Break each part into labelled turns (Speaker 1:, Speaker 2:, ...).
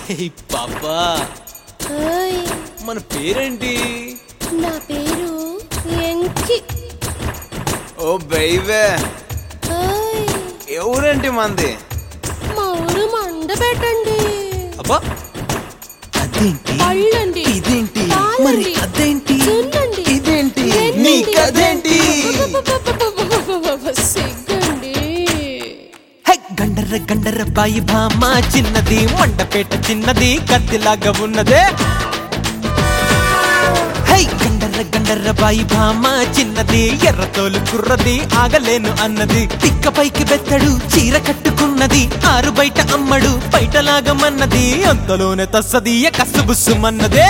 Speaker 1: హే పాపా
Speaker 2: ఓయ్
Speaker 1: మన పేరేంటి
Speaker 2: నా పేరు ఎంకి
Speaker 1: ఓ బైవే
Speaker 2: ఓయ్
Speaker 1: ఎవరేంటి మంది
Speaker 2: మా ఊరు మండ పెట్టండి
Speaker 1: అబ్బా అదేంటి
Speaker 2: పళ్ళండి
Speaker 1: ఇదేంటి
Speaker 2: పాలండి,
Speaker 1: మరి అదేంటి
Speaker 2: జున్నండి,
Speaker 1: ఇదేంటి
Speaker 2: వెన్నండి.
Speaker 1: నీకదేంటి
Speaker 2: సిగ్గండి
Speaker 1: హై గండర గండర బాయి భామ చిన్నది మండపేట చిన్నది కత్తిలాగా ఉన్నదే హై గండర గండర బాయి భామ చిన్నది ఎర్రతోలు కుర్రది ఆగలేను అన్నది తిక్క పైకి బెత్తడు చీర కట్టుకున్నది ఆరు బయట అమ్మడు బయటలాగమన్నది అంతలోనే తస్సదీయ కస్సుబుస్సుమన్నదే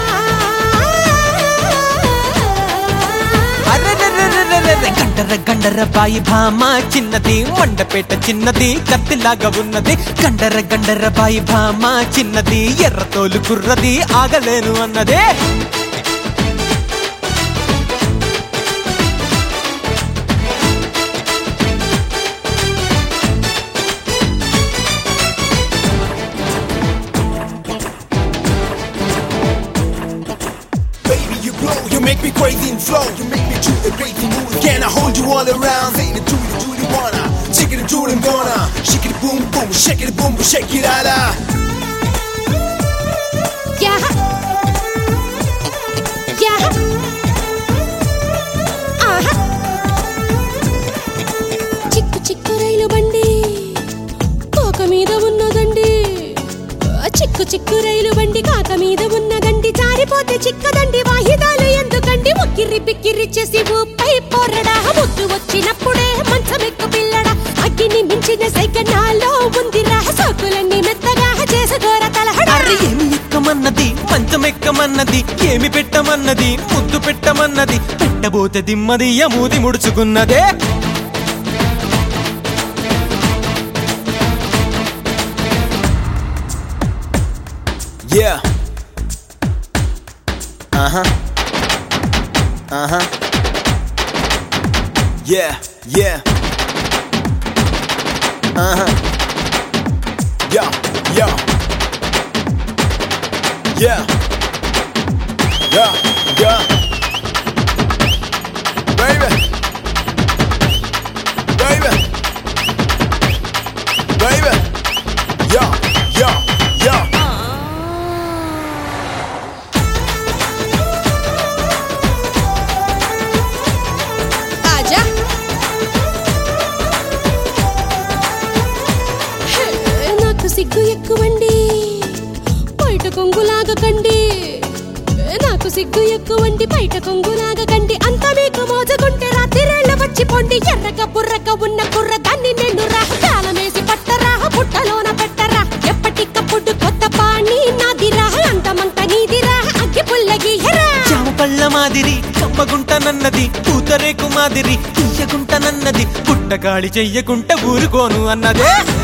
Speaker 1: అరెరెరెరెరెరె గండర గండర బాయి భామ చిన్నది మండపేట చిన్నది కత్తిలాగా ఉన్నది గండర గండర బాయి భామ చిన్నది ఎర్రతోలు కుర్రది ఆగలేను అన్నదే
Speaker 3: Baby, you glow, you make me crazy and flow. You make me do the crazy moves. Can I hold you all around? Say the do the do the wanna. Shake it, do it, gonna. Shake it, boom, boom. Shake it, boom, boom. Shake it, out.
Speaker 2: Yeah yeah ఆహా చిక్కు చిక్కు రైలు బండి కోక మీద ఉన్నదండి ఆ చిక్కు చిక్కు రైలు బండి కాక మీద ఉన్నదండి జారిపోతే చిక్కదండి వాయిదాలు ఎందుకండి ఉక్కిరి బిక్కిరి చేసి ఊపై పోరడా ముద్దు వచ్చినప్పుడే మంచమెక్కు పిల్లడా అగ్గిని మించిన సైక నాలో ఉందిరా సోకులన్నీ మెత్తగా చేసుకోర తలహడా
Speaker 1: అరే ఏమి ఎక్కమన్నది మంచం ఎక్కమన్నది ఏమి పెట్టమన్నది ముద్దు పెట్టమన్నది పెట్టబోతే దిమ్మది మూది ముడుచుకున్నదే
Speaker 3: Yeah. Uh huh. Uh huh. Yeah, yeah. Uh huh. Yeah, yeah. Yeah. Yeah, yeah. Baby. Baby. Baby. Yeah, yeah, yeah.
Speaker 2: ఆజా హే, నాకు సిగ్గు ఎక్కువండి బయట కొంగులాగకండి ఏ, నాకు సిగ్గు ఎక్కువండి బయట కొంగులాగకండి అంతా మీకు మోజుకుంటే రాత్రిరేళ్ళ వచ్చి పొండి ఎర్రగ బుర్రగ ఉన్న కుర్ర దాన్ని నేను రా కాలమేసి పట్టరా పుట్టలోన పెట్టరా ఎప్పటికప్పుడు కొత్త పాణి నాదిరా అంతమంత నీదిరా అగ్గి పుల్లగి హెరా
Speaker 1: చామ పళ్ళ మాదిరి కమ్మగుంటనన్నది పూతరేకు మాదిరి తీయగుంటనన్నది పుట్టగాళి చెయ్యకుంట ఊరుకోను అన్నదే